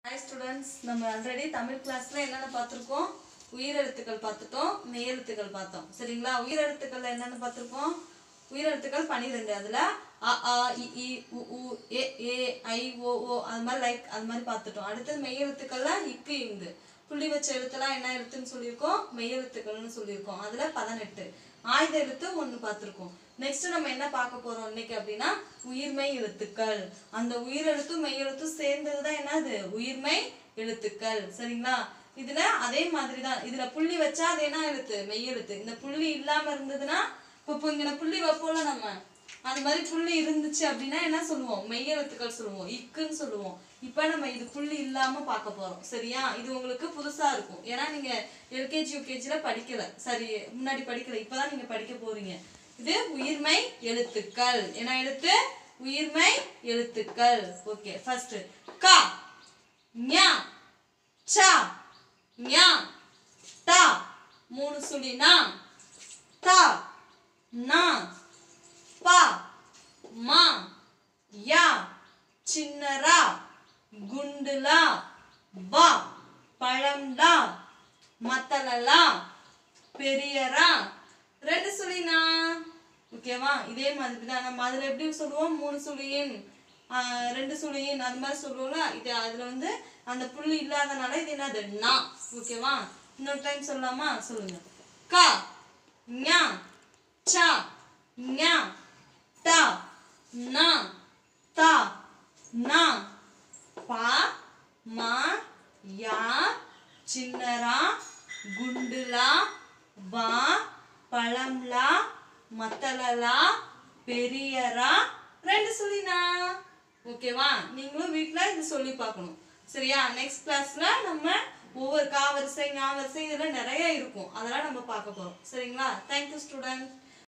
hi students நம்ம already Tamil கிளாஸ்ல என்னென்ன பார்த்துருக்கோம் உயிரெழுத்துக்கள் பார்த்துட்டோம் மெய்யெழுத்துக்கள் பார்த்தோம் சரிங்களா உயிரெழுத்துக்கள்ல என்னென்ன பார்த்துருக்கோம் உயிரெழுத்துக்கள் பன்னிரெண்டு அதுல அ ஆ இ இ உ உ ஏ ஏ ஐ ஓ ஓ அது மாதிரி லைக் அது மாதிரி பார்த்துட்டோம் அடுத்தது மெய்யெழுத்துக்கள்ல இக்கு இங்கு புள்ளி வச்ச எழுத்துலாம் என்ன எழுத்துன்னு சொல்லியிருக்கோம் மெய்யெழுத்துக்கள்னு சொல்லியிருக்கோம் அதுல பதினெட்டு ஆயுத எழுத்து ஒன்று பார்த்துருக்கோம் நெக்ஸ்ட் நம்ம என்ன பார்க்க போறோம் இன்னைக்கு அப்படின்னா உயிர்மெய் எழுத்துக்கள் அந்த உயிரெழுத்தும் மெய்யெழுத்தும் சேர்ந்தது தான் என்னது உயிர்மெய் எழுத்துக்கள் சரிங்களா இதுல அதே மாதிரி தான் இதுல புள்ளி வச்சா அது என்ன எழுத்து மெய் எழுத்து இந்த புள்ளி இல்லாம இருந்ததுன்னா இப்போ இப்போ இங்க புள்ளி வைப்போம்ல நம்ம அந்த மாதிரி புள்ளி இருந்துச்சு அப்படின்னா என்ன சொல்லுவோம் மெய் எழுத்துக்கள் சொல்லுவோம் இக்குன்னு சொல்லுவோம் இப்போ நம்ம இது புள்ளி இல்லாம பார்க்க போறோம் சரியா இது உங்களுக்கு புதுசா இருக்கும் ஏன்னா நீங்க எல்கேஜி யூகேஜில படிக்கல சரி முன்னாடி படிக்கல இப்பதான் நீங்க படிக்க போறீங்க இது உயிர்மை எழுத்துக்கள் என்ன எழுத்து உயிர்மை எழுத்துக்கள் ஓகே ஃபர்ஸ்ட் கா ஞா சா ஞா டா மூணு சுழி நா தா நா பா மா யா சின்னரா குண்டுலா பா பழம்டா மத்தலலா பெரியரா ரெண்டு சுழினா ஓகேவா இதே மாதிரி தான் நம்ம அதில் எப்படி சொல்லுவோம் மூணு சுழியின் ஆஹ் ரெண்டு சுழியின் அது மாதிரி சொல்லுவோம்ல இது அதில் வந்து அந்த புள்ளி இல்லாதனால இது என்னது நா ஓகேவா இன்னொரு டைம் சொல்லலாமா சொல்லுங்க கா ஞா சா ஞா டா நா தா நா பா மா யா சின்னரா குண்டுலா வா பழம்லா மத்தலலா பெரியரா ரெண்டு சொல்லினா ஓகேவா நீங்களும் வீட்டில் இது சொல்லி பார்க்கணும் சரியா நெக்ஸ்ட் கிளாஸ்ல நம்ம ஒவ்வொரு கா வரிசை ஞா வரிசை இதெல்லாம் நிறைய இருக்கும் அதெல்லாம் நம்ம பார்க்க போறோம் சரிங்களா தேங்க்யூ ஸ்டூடெண்ட்